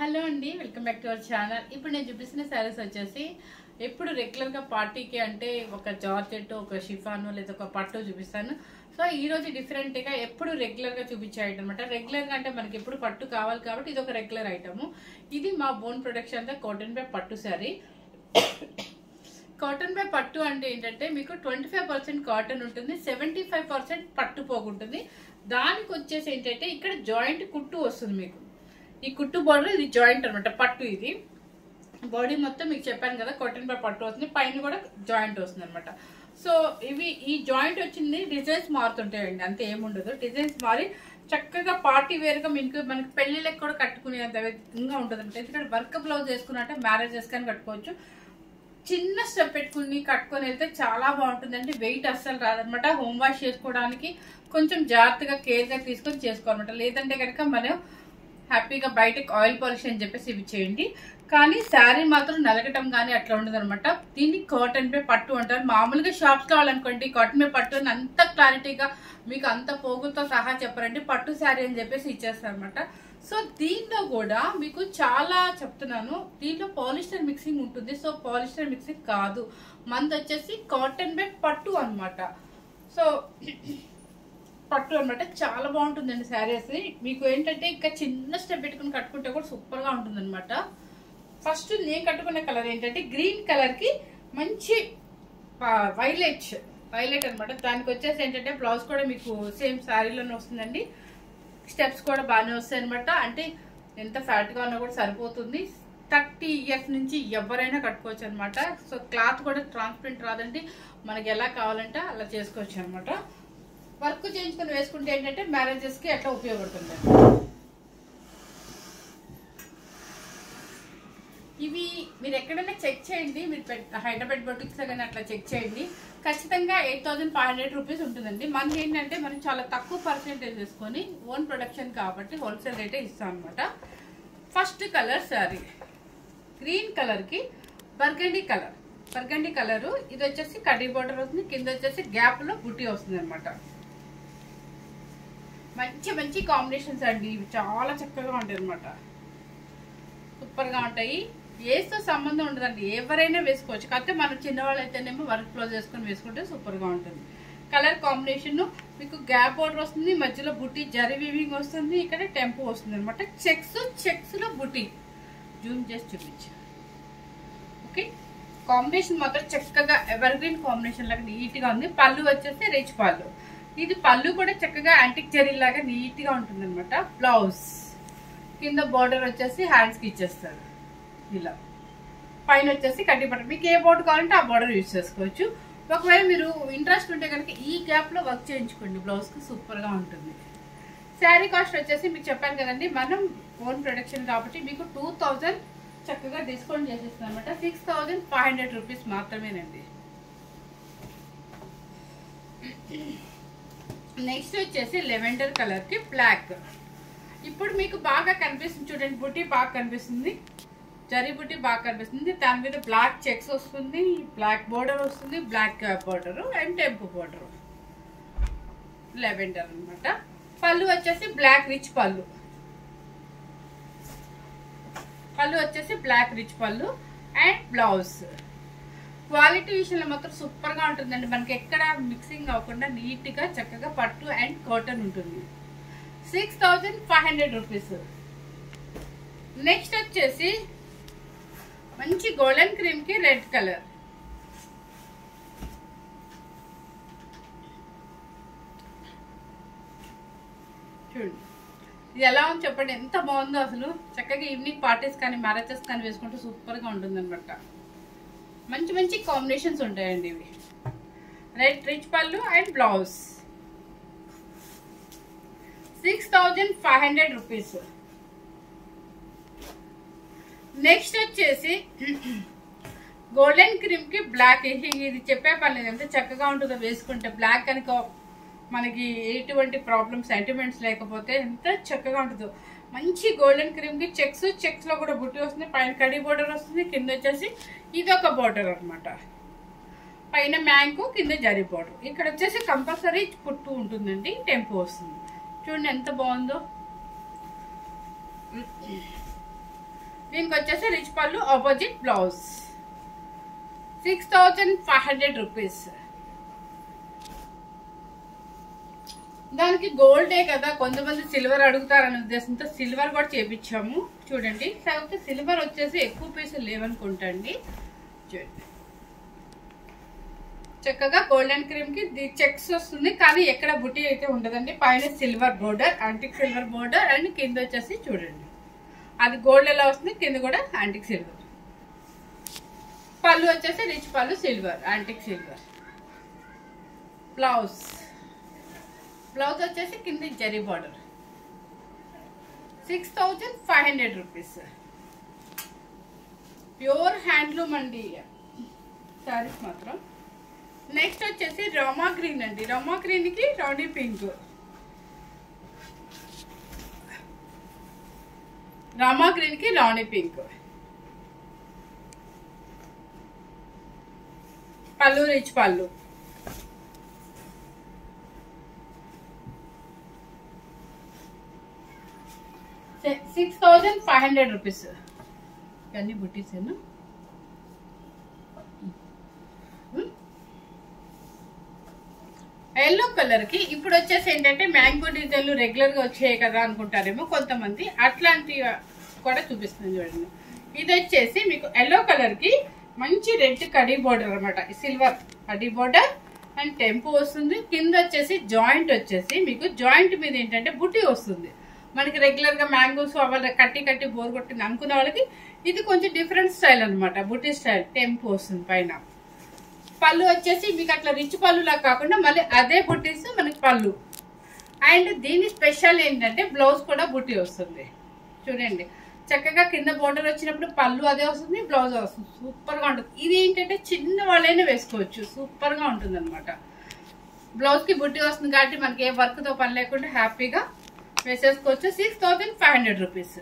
hello అండి welcome back to our channel ఇప్పుడు నేను చూపిస్తున్న శారీస్ వచ్చేసి ఎప్పుడు రెగ్యులర్ గా పార్టీకి అంటే ఒక జార్జెట్ ఒక షిఫాన్ లేదా ఒక పట్టు చూపిస్తాను సో ఈ రోజు డిఫరెంట్ గా ఎప్పుడు రెగ్యులర్ గా చూపించే ఐటమ్ అనమాట రెగ్యులర్ గా అంటే మనకి ఎప్పుడు పట్టు కావాలి కాబట్టి ఇది ఒక రెగ్యులర్ ఐటమ్ ఇది మా బోన్ ప్రొడక్షన్ తో కాటన్ పై పట్టు శారీ కాటన్ పై పట్టు అంటే ఏంటంటే మీకు ట్వంటీ ఫైవ్ పర్సెంట్ కాటన్ ఉంటుంది సెవెంటీ ఫైవ్ పర్సెంట్ పట్టు పోగుంటుంది దానికి వచ్చేసి ఏంటంటే ఇక్కడ జాయింట్ కుట్టు వస్తుంది మీకు ఈ కుట్టు బోర్డర్ ఇది జాయింట్ అనమాట పట్టు ఇది బాడీ మొత్తం మీకు చెప్పాను కదా కాటన్ పై పట్టు వస్తుంది పైన కూడా జాయింట్ వస్తుంది అనమాట సో ఇవి ఈ జాయింట్ వచ్చింది డిజైన్స్ మారుతుంటాయండి అంతే ఏముండదు డిజైన్స్ మారి చక్కగా పార్టీ వేర్ గా మీకు మనకి పెళ్లిళ్ళకి కూడా కట్టుకునేంత విధంగా ఉంటుంది అనమాట ఎందుకంటే వర్క్ బ్లౌజ్ వేసుకున్నట్టే మ్యారేజ్ చేసుకొని కట్టుకోవచ్చు చిన్న స్టెప్ పెట్టుకుని కట్టుకొని వెళ్తే చాలా బాగుంటుందండి వెయిట్ అస్సలు రాదనమాట హోమ్ వాష్ చేసుకోవడానికి కొంచెం జాగ్రత్తగా కేర్ గా తీసుకొని చేసుకోవాలన్నమాట లేదంటే కనుక మనం హ్యాపీగా బయటకు ఆయిల్ పాలిష్ అని చెప్పేసి ఇవి చేయండి కానీ శారీ మాత్రం నలగటం కానీ అట్లా ఉండదు అనమాట దీన్ని కాటన్ పే పట్టు అంటారు మామూలుగా షాప్స్ కావాలనుకోండి కాటన్ పే పట్టు అని అంత క్లారిటీగా మీకు అంత పోగులతో సహా చెప్పారండి పట్టు శారీ అని చెప్పేసి ఇచ్చేస్తారు అనమాట సో దీంట్లో కూడా మీకు చాలా చెప్తున్నాను దీంట్లో పాలిస్టర్ మిక్సింగ్ ఉంటుంది సో పాలిస్టర్ మిక్సింగ్ కాదు మనది వచ్చేసి కాటన్ బై పట్టు అన్నమాట సో పట్టు అన్నమాట చాలా బాగుంటుందండి శారీస్ మీకు ఏంటంటే ఇంకా చిన్న స్టెప్ పెట్టుకుని కట్టుకుంటే కూడా సూపర్ గా ఉంటుంది అనమాట ఫస్ట్ నేను కట్టుకున్న కలర్ ఏంటంటే గ్రీన్ కలర్ కి మంచి వైలెట్ వైలెట్ అన్నమాట దానికి వచ్చేసి ఏంటంటే బ్లౌజ్ కూడా మీకు సేమ్ శారీలోనే వస్తుందండి స్టెప్స్ కూడా బాగానే వస్తాయి అనమాట అంటే ఎంత ఫ్యాట్ గా ఉన్నా కూడా సరిపోతుంది థర్టీ ఇయర్స్ నుంచి ఎవరైనా కట్టుకోవచ్చు అనమాట సో క్లాత్ కూడా ట్రాన్స్పరెంట్ రాదండి మనకి ఎలా కావాలంటే అలా చేసుకోవచ్చు అనమాట వర్క్ చేయించుకొని వేసుకుంటే ఏంటంటే మ్యారేజెస్ కి ఎట్లా ఉపయోగపడుతుంది ఇవి మీరు ఎక్కడైనా చెక్ చేయండి మీరు పెట్- హైదరాబాద్ బొటిక్స్ కానీ అట్లా చెక్ చేయండి ఖచ్చితంగా eight thousand five hundred rupees ఉంటుందండి మనకి ఏంటంటే మనం చాలా తక్కువ పర్సెంటేజ్ వేసుకొని ఓన్ ప్రొడక్షన్ కాబట్టి హోల్సేల్ రేటే ఇస్తాం అనమాట first colour sorry green colour కి బర్గండి కలర్ బర్గండి కలర్ ఇది వచ్చేసి కడ్డీ బోర్డర్ వస్తుంది కింద వచ్చేసి గ్యాప్ లో బుట్టి వస్తుంది అనమాట మంచి మంచి కాంబినేషన్స్ అండి ఇవి చాలా చక్కగా ఉంటాయి అనమాట సూపర్ గా ఉంటాయి ఏస్తో సంబంధం ఉండదండి ఎవరైనా వేసుకోవచ్చు కాకపోతే మనం చిన్నవాళ్ళు అయితేనేమో వర్క్ క్లోజ్ చేసుకొని వేసుకుంటే సూపర్ గా ఉంటుంది కలర్ కాంబినేషన్ మీకు గ్యాప్ బోర్డర్ వస్తుంది మధ్యలో బుట్టి జరి వీవింగ్ వస్తుంది ఇక్కడ టెంపో వస్తుంది అనమాట చెక్స్ చెక్స్ లో బుట్టి జూమ్ చేసి చూపించు ఓకే కాంబినేషన్ మాత్రం చక్కగా ఎవర్ గ్రీన్ కాంబినేషన్ లాగా నీట్ గా ఉంది పళ్ళు వచ్చేసి రిచ్ పళ్ళు ఇది పళ్ళు కూడా చక్కగా యాంటిక్ జరీ లాగా నీట్ గా ఉంటుంది అనమాట బ్లౌజ్ కింద బార్డర్ వచ్చేసి హ్యాండ్స్ కి ఇచ్చేస్తారు ఇలా పైన వచ్చేసి కట్టి బట్టర్ మీకు ఏ బోర్డు కావాలంటే ఆ బార్డర్ యూజ్ చేసుకోవచ్చు ఒకవేళ మీరు ఇంట్రెస్ట్ ఉంటే కనుక ఈ గ్యాప్ లో వర్క్ చేయించుకోండి బ్లౌజ్ కి సూపర్ గా ఉంటుంది శారీ కాస్ట్ వచ్చేసి మీకు చెప్పాను కదండి మనం ఓన్ ప్రొడక్షన్ కాబట్టి మీకు టూ థౌజండ్ చక్కగా డిస్కౌంట్ చేసేస్తుంది అనమాట six thousand five hundred rupees మాత్రమేనండి నెక్స్ట్ వచ్చేసి లెవెండర్ కలర్ కి బ్లాక్ ఇప్పుడు మీకు బాగా కనిపిస్తుంది చూడండి బుట్టి బాగా కనిపిస్తుంది జరీ బుట్టి బాగా కనిపిస్తుంది దాని మీద బ్లాక్ చెక్స్ వస్తుంది బ్లాక్ బోర్డర్ వస్తుంది బ్లాక్ బోర్డర్ అండ్ టెంపు బోర్డర్ లెవెండర్ అన్నమాట పళ్ళు వచ్చేసి బ్లాక్ రిచ్ పళ్ళు పళ్ళు వచ్చేసి బ్లాక్ రిచ్ పళ్ళు అండ్ బ్లౌజ్ క్వాలిటీ విషయంలో మాత్రం సూపర్ గా ఉంటుందండి మనకి ఎక్కడ మిక్సింగ్ అవ్వకుండా నీట్ గా చక్కగా పట్టు అండ్ కాటన్ ఉంటుంది six thousand five hundred rupees next వచ్చేసి మంచి గోల్డెన్ క్రీమ్ కి రెడ్ కలర్ చూడండి ఇది ఎలా ఉంది చెప్పండి ఎంత బాగుందో అసలు చక్కగా ఈవినింగ్ పార్టీస్ కానీ మ్యారేజెస్ కానీ వేసుకుంటే సూపర్ గా ఉంటుంది అనమాట మంచి మంచి కాంబినేషన్స్ ఉంటాయండి ఇవి రెడ్ రిచ్ పళ్ళు and blouse six thousand five hundred rupees next వచ్చేసి గోల్డెన్ క్రీమ్ కి బ్లాక్ ఇది చెప్పే పని లేదు ఎంత చక్కగా ఉంటుందో వేసుకుంటే బ్లాక్ కనుక మనకి ఎటువంటి ప్రాబ్లమ్స్ సెంటిమెంట్స్ లేకపోతే ఎంత చక్కగా ఉంటుందో మంచి గోల్డెన్ క్రీమ్ కి చెక్స్ చెక్స్ లో కూడా బుట్టి వస్తుంది పైన కడి బోర్డర్ వస్తుంది కింద వచ్చేసి ఇది ఒక బోర్డర్ అనమాట పైన మ్యాంకు కింద జరీ బోర్డర్ ఇక్కడ వచ్చేసి కంపల్సరీ పుట్టు ఉంటుందండి టెంపో వస్తుంది చూడండి ఎంత బాగుందో దీనికి వచ్చేసి రిచ్ పళ్ళు opposite blouse six thousand five hundred rupees దానికి గోల్డే కదా కొంతమంది సిల్వర్ అడుగుతారనే ఉద్దేశంతో సిల్వర్ కూడా చేపించాము చూడండి కాకపోతే సిల్వర్ వచ్చేసి ఎక్కువ పీసులు లేవనుకుంటా అండి చూడండి చక్కగా గోల్డెన్ క్రీమ్ కి ది చెక్స్ వస్తుంది కానీ ఎక్కడ బుట్టి అయితే ఉండదండి పైన silver border antique silver border and కింద వచ్చేసి చూడండి అది గోల్డ్ ఎలా వస్తుంది కింద కూడా యాంటిక్ సిల్వర్ పళ్ళు వచ్చేసి రిచ్ పళ్ళు silver antique silver blouse blouse వచ్చేసి కింద జరీ border six thousand five hundred rupees pure handloom అండి శారీస్ మాత్రం నెక్స్ట్ వచ్చేసి రమా గ్రీన్ అండి రమా గ్రీన్ కి రౌడీ పింక్ రమా గ్రీన్ కి రాణి పింక్ పళ్ళు రిచ్ పళ్ళు six thousand five hundred rupees ఇవన్నీ బుట్టీసేనా ఎల్లో కలర్ కి ఇప్పుడు వచ్చేసి ఏంటంటే మ్యాంగో డిజైన్లు రెగ్యులర్ గా వచ్చాయి కదా అనుకుంటారేమో కొంతమంది అట్లాంటి కూడా చూపిస్తుంది చూడండి ఇది వచ్చేసి మీకు ఎల్లో కలర్ కి మంచి రెడ్ కడీ బోర్డర్ అనమాట సిల్వర్ కడీ బోర్డర్ అండ్ టెంపు వస్తుంది కింద వచ్చేసి జాయింట్ వచ్చేసి మీకు జాయింట్ మీద ఏంటంటే బుట్టి వస్తుంది మనకి రెగ్యులర్ గా మ్యాంగోస్ అవ్వాలి కట్టి కట్టి బోర్ కొట్టింది అనుకున్న వాళ్ళకి ఇది కొంచెం డిఫరెంట్ స్టైల్ అనమాట బుట్టి స్టైల్ టెంపు వస్తుంది పైన పళ్ళు వచ్చేసి మీకు అట్లా రిచ్ పళ్ళులా కాకుండా మళ్ళీ అదే బుట్టీస్ మనకి పళ్ళు అండ్ దీని స్పెషల్ ఏంటంటే బ్లౌజ్ కూడా బుట్టి వస్తుంది చూడండి చక్కగా కింద బోర్డర్ వచ్చినప్పుడు పళ్ళు అదే వస్తుంది బ్లౌజ్ వస్తుంది సూపర్ గా ఉంటుంది ఇది ఏంటంటే చిన్న వాళ్ళైనా వేసుకోవచ్చు సూపర్ గా ఉంటుంది అనమాట బ్లౌజ్ కి బుట్టి వస్తుంది కాబట్టి మనకి ఏ వర్క్ తో పని లేకుండా హ్యాపీగా వేసేసుకోవచ్చు six thousand five hundred rupees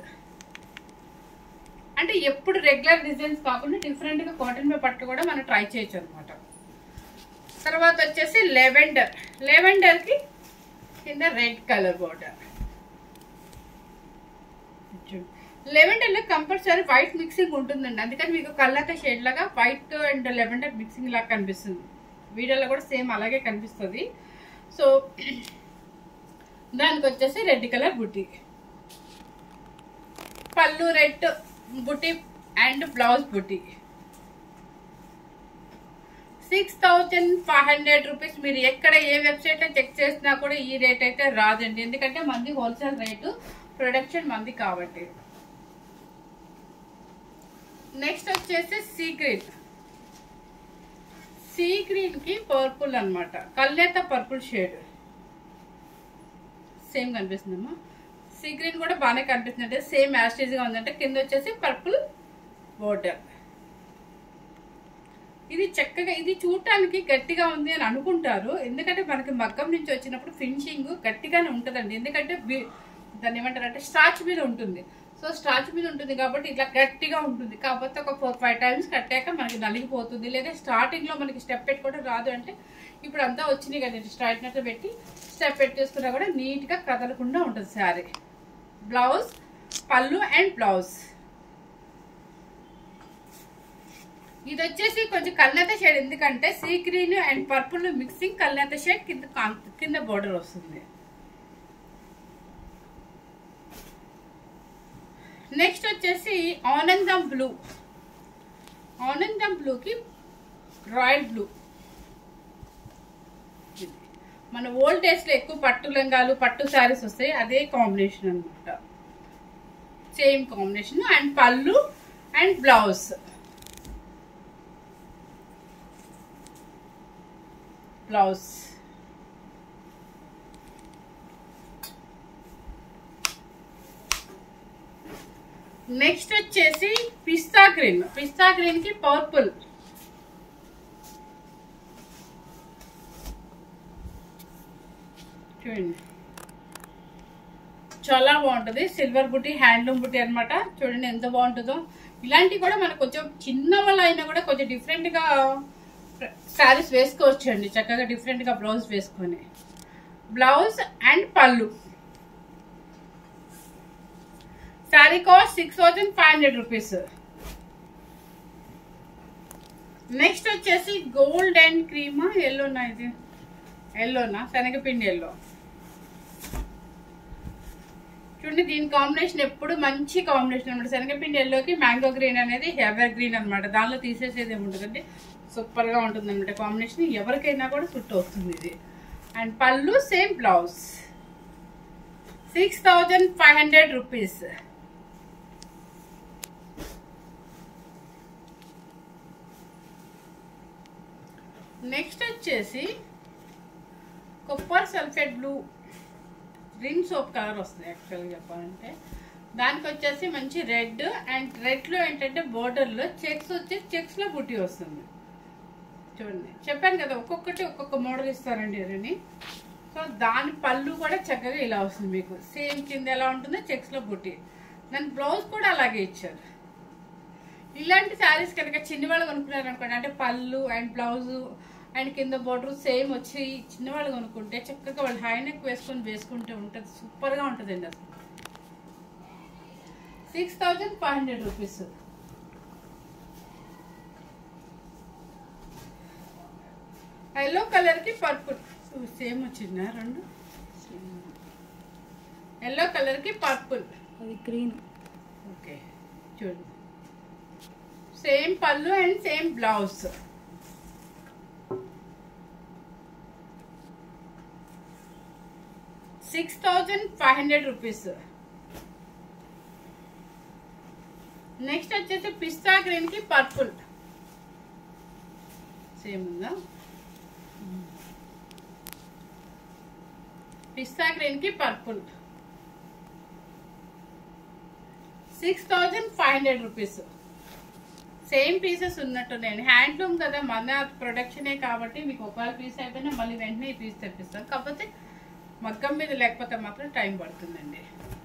అంటే ఎప్పుడు రెగ్యులర్ డిజైన్స్ కాకుండా డిఫరెంట్ గా కాటన్ మీద పట్టు కూడా మనం ట్రై చేయొచ్చు అనమాట తర్వాత వచ్చేసి లెవెండర్ లెవెండర్ కి కింద రెడ్ కలర్ బోర్డర్ లెవెండర్ లో కంపల్సరీ వైట్ మిక్సింగ్ ఉంటుందండి అందుకని మీకు కళ్ళతో షేడ్ లాగా వైట్ అండ్ లెవెండర్ మిక్సింగ్ లాగా కనిపిస్తుంది వీడియోలో కూడా సేమ్ అలాగే కనిపిస్తుంది సో దానికి వచ్చేసి రెడ్ కలర్ బుట్టి పళ్ళు రెడ్ బుట్టి అండ్ బ్లౌజ్ బుట్టి six thousand five hundred rupees మీరు ఎక్కడ ఏ వెబ్సైట్ లో చెక్ చేసినా కూడా ఈ రేట్ అయితే రాదండి ఎందుకంటే మంది హోల్సేల్ రేటు ప్రొడక్షన్ మంది కాబట్టి నెక్స్ట్ వచ్చేసి సీ గ్రీన్ సీ గ్రీన్ కి పర్పుల్ అనమాట కల్నేత పర్పుల్ షేడ్ సేమ్ కనిపిస్తుందమ్మా సీ గ్రీన్ కూడా బాగానే కనిపిస్తుంది అంటే సేమ్ యాస్టేజ్ గా ఉందంటే కింద వచ్చేసి పర్పుల్ బోర్డర్ ఇది చక్కగా ఇది చూడటానికి గట్టిగా ఉంది అని అనుకుంటారు ఎందుకంటే మనకి మగ్గం నుంచి వచ్చినప్పుడు ఫినిషింగ్ గట్టిగానే ఉంటుందండి ఎందుకంటే బి- దాన్ని ఏమంటారు అంటే స్టార్చ్ మీద ఉంటుంది సో స్టార్చ్ మీద ఉంటుంది కాబట్టి ఇట్లా గట్టిగా ఉంటుంది కాకపోతే ఒక ఫోర్ ఫైవ్ టైమ్స్ కట్టాక మనకి నలిగిపోతుంది లేదా స్టార్టింగ్ లో మనకి స్టెప్ పెట్టుకోవడం రాదు అంటే ఇప్పుడు అంతా వచ్చినాయి కదండి స్ట్రైట్నర్ పెట్టి స్టెప్ పెట్టేసుకున్నా కూడా నీట్ గా కదలకుండా ఉంటుంది శారీ బ్లౌజ్ పళ్ళు అండ్ బ్లౌజ్ ఇది వచ్చేసి కొంచెం కల్నేత షేడ్ ఎందుకంటే sea green and purple mixing కల్నేత షేడ్ కింద కాన్- కింద బోర్డర్ వస్తుంది నెక్స్ట్ వచ్చేసి ఆనందం బ్లూ ఆనందం బ్లూకి రాయల్ బ్లూ మన ఓల్డ్ డేస్ లో ఎక్కువ పట్టు లంగాలు పట్టు శారీస్ వస్తాయి అదే కాంబినేషన్ అన్నమాట సేమ్ కాంబినేషన్ అండ్ పళ్ళు అండ్ బ్లౌజ్ బ్లౌజ్ నెక్స్ట్ వచ్చేసి పిస్తా గ్రీన్ పిస్తా గ్రీన్ కి పర్పుల్ చూడండి చాలా బాగుంటుంది సిల్వర్ బుట్టి హ్యాండ్లూమ్ బుట్టి అన్నమాట చూడండి ఎంత బాగుంటుందో ఇలాంటివి కూడా మనకు కొంచెం చిన్న వాళ్ళు అయినా కూడా కొంచెం డిఫరెంట్ గా శారీస్ వేసుకోవచ్చు అండి చక్కగా డిఫరెంట్ గా బ్లౌజ్ వేసుకొని బ్లౌజ్ అండ్ పళ్ళు sari cost six thousand five hundred rupees next వచ్చేసి గోల్డ్ అండ్ క్రీమ్ ఎల్లోనా ఇది ఎల్లోనా శనగపిండి ఎల్లో చూడండి దీని కాంబినేషన్ ఎప్పుడు మంచి కాంబినేషన్ అనమాట శనగపిండి ఎల్లోకి మ్యాంగో గ్రీన్ అనేది ఎవర్ గ్రీన్ అనమాట దానిలో తీసేసేది ఏముంటుందంటే సూపర్గా ఉంటుంది అనమాట కాంబినేషన్ ఎవరికైనా కూడా సుట్ అవుతుంది ఇది అండ్ పళ్ళు same blouse six thousand five hundred rupees next వచ్చేసి copper sulphate blue Rin soap colour వస్తుంది యాక్చువల్గా చెప్పాలంటే దానికి వచ్చేసి మంచి రెడ్ అండ్ రెడ్లో ఏంటంటే బోర్డర్లో చెక్స్ వచ్చి చెక్స్లో బుట్టి వస్తుంది చూడండి చెప్పాను కదా ఒక్కొక్కటి ఒక్కొక్క మోడల్ ఇస్తారండి ఇవన్నీ సో దాని పళ్ళు కూడా చక్కగా ఇలా వస్తుంది మీకు సేమ్ కింద ఎలా ఉంటుందో చెక్స్లో బుట్టి దాని బ్లౌజ్ కూడా అలాగే ఇచ్చారు ఇలాంటి శారీస్ కనుక చిన్నవాళ్ళు కొనుక్కున్నారు అనుకోండి అంటే పళ్ళు అండ్ బ్లౌజు అండ్ కింద బోర్డర్ సేమ్ వచ్చి చిన్నవాళ్ళు కొనుక్కుంటే చక్కగా వాళ్ళు హై నెక్ వేసుకొని వేసుకుంటే ఉంటుంది సూపర్గా ఉంటుందండి అసలు six thousand five hundred rupees yellow కలర్కి పర్పుల్ సేమ్ వచ్చిందా రెండు ఎల్లో కలర్కి పర్పుల్ అది గ్రీన్ ఓకే చూడండి సేమ్ పళ్ళు and same blouse six thousand five hundred rupees next వచ్చేసి పిస్తా గ్రీన్ కి పర్పుల్ సేమ్ ఉందా పిస్తా గ్రీన్ కి purple six thousand five hundred rupees same pieces ఉన్నట్టున్నాయండి హ్యాండ్లూమ్ కదా మన ప్రొడక్షనే కాబట్టి మీకు ఒకవేళ పీస్ అయిపోయినా మళ్ళీ వెంటనే ఈ పీస్ తెప్పిస్తాం కాకపోతే మగ్గం మీద లేకపోతే మాత్రం టైం పడుతుందండి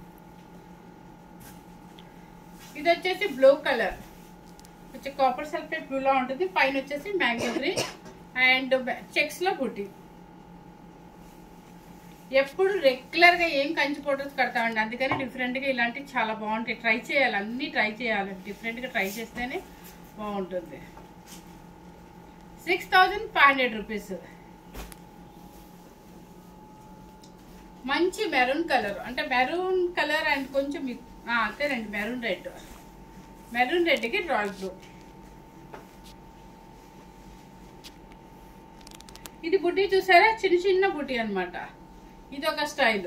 ఇది వచ్చేసి బ్లూ కలర్ వచ్చి కాపర్ సల్ఫేట్ బ్లూలో ఉంటుంది పైన వచ్చేసి మ్యాంగో గ్రీన్ అండ్ చెక్స్లో బుట్టి ఎప్పుడు రెగ్యులర్గా ఏం కంచి ఫోటోస్ కడతామండి అందుకని డిఫరెంట్గా ఇలాంటివి చాలా బాగుంటాయి ట్రై చేయాలి అన్నీ ట్రై చేయాలి డిఫరెంట్గా ట్రై చేస్తేనే బాగుంటుంది six thousand five hundred rupees మంచి మెరూన్ కలర్ అంటే మెరూన్ కలర్ అండ్ కొంచెం ఇ- ఆ, అంతేనండి మెరూన్ రెడ్ మెరూన్ రెడ్కి రాయల్ బ్లూ ఇది బుట్టి చూసారా చిన్న చిన్న బుట్టి అన్నమాట ఇది ఒక స్టైల్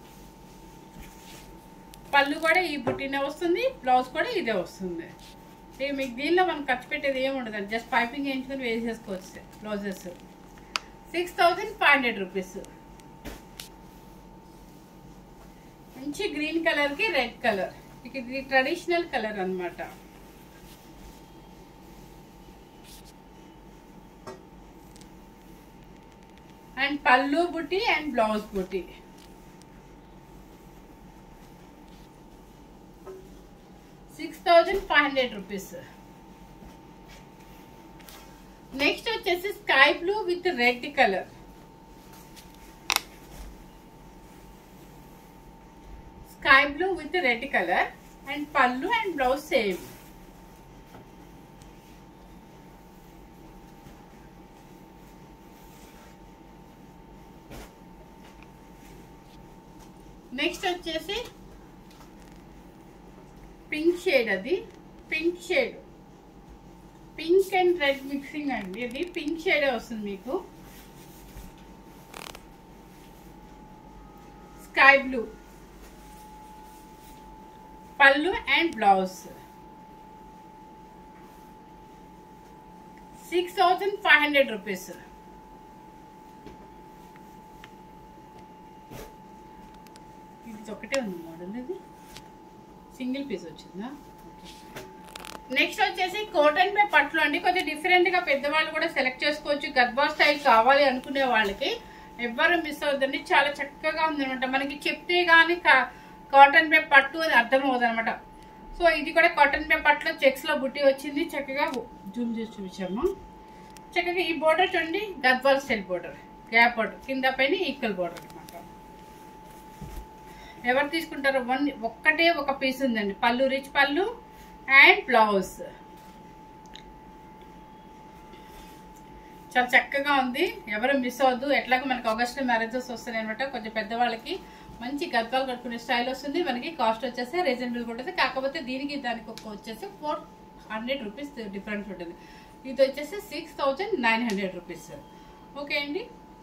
పళ్ళు కూడా ఈ బుట్టినే వస్తుంది బ్లౌజ్ కూడా ఇదే వస్తుంది ఇక మీకు దీనిలో మనం ఖర్చు పెట్టేది ఏమి ఉండదు జస్ట్ పైపింగ్ వేయించుకొని వేసేసుకోవచ్చు blouses six thousand five hundred rupees మంచి గ్రీన్ కలర్ కి రెడ్ కలర్ ఇది ట్రెడిషనల్ కలర్ అన్నమాట అండ్ పళ్ళు బుట్టి అండ్ బ్లౌజ్ బుట్టి six thousand five hundred rupees next వచ్చేసి sky blue with red colour sky blue with red colour and పళ్ళు and blouse same next వచ్చేసి పింక్ షేడ్ అది pink shade pink and red mixing అండి ఇది pink shade వస్తుంది మీకు sky blue పళ్ళు and blouse six thousand five hundred rupees ఇది ఒకటే ఉంది మోడల్ ఇది సింగిల్ పీస్ వచ్చిందా నెక్స్ట్ వచ్చేసి కాటన్ పై పట్లు అండి కొంచెం డిఫరెంట్ గా పెద్దవాళ్ళు కూడా సెలెక్ట్ చేసుకోవచ్చు గర్భా స్టైల్ కావాలి అనుకునే వాళ్ళకి ఎవ్వరు మిస్ అవుతుంది చాలా చక్కగా ఉంది అనమాట మనకి చెప్తే గానీ కాటన్ పై పట్టు అని అర్థం అవుతుంది అనమాట సో ఇది కూడా కాటన్ పై పట్టులో చెక్స్ లో బుట్టి వచ్చింది చక్కగా జూమ్ చేసి చూపించాము చక్కగా ఈ బోర్డర్ చూడండి Gadwal style border gap border కింద పైన ఈక్వల్ బోర్డర్ అనమాట ఎవరు తీసుకుంటారో వన్ ఒక్కటే ఒక పీస్ ఉందండి పళ్ళు రిచ్ పళ్ళు అండ్ బ్లౌజ్ చాలా చక్కగా ఉంది ఎవరు మిస్ అవ్వద్దు ఎట్లాగో మనకి ఆగస్ట్లో మ్యారేజెస్ వస్తున్నాయి అనమాట కొంచెం పెద్దవాళ్ళకి మంచి గద్దాలు కట్టుకునే స్టైల్ వస్తుంది మనకి కాస్ట్ వచ్చేసి రీజనబుల్ ఉంటుంది కాకపోతే దీనికి దానికి ఒక వచ్చేసి ఫోర్ హండ్రెడ్ రూపీస్ డిఫరెన్స్ ఉంటుంది ఇది వచ్చేసి six thousand nine hundred rupees okay అండి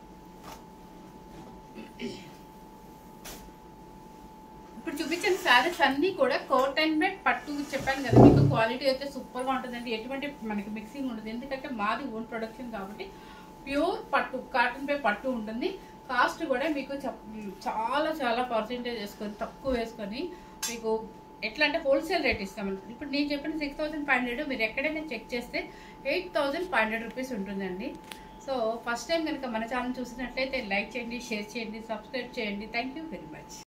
ఇప్పుడు చూపించిన శారీస్ అన్ని కూడా కోట్ అండ్ బెడ్ పట్టు చెప్పాను కదా మీకు క్వాలిటీ అయితే సూపర్ గా ఉంటుందండి ఎటువంటి మనకి మిక్సింగ్ ఉండదు ఎందుకంటే మాది ఓన్ ప్రొడక్షన్ కాబట్టి ప్యూర్ పట్టు కాటన్ పే పట్టు ఉంటుంది కాస్ట్ కూడా మీకు చప్- చాలా చాలా పర్సెంటేజ్ వేసుకొని తక్కువ వేసుకొని మీకు ఎట్లా అంటే హోల్సేల్ రేట్ ఇస్తామండి ఇప్పుడు నేను చెప్పిన సిక్స్ థౌసండ్ ఫైవ్ హండ్రెడ్ మీరు ఎక్కడైనా చెక్ చేస్తే eight thousand five hundred rupees ఉంటుందండి సో ఫస్ట్ టైం కనుక మన ఛానల్ చూసినట్లయితే లైక్ చేయండి షేర్ చేయండి సబ్స్క్రైబ్ చేయండి థ్యాంక్ యూ వెరీ మచ్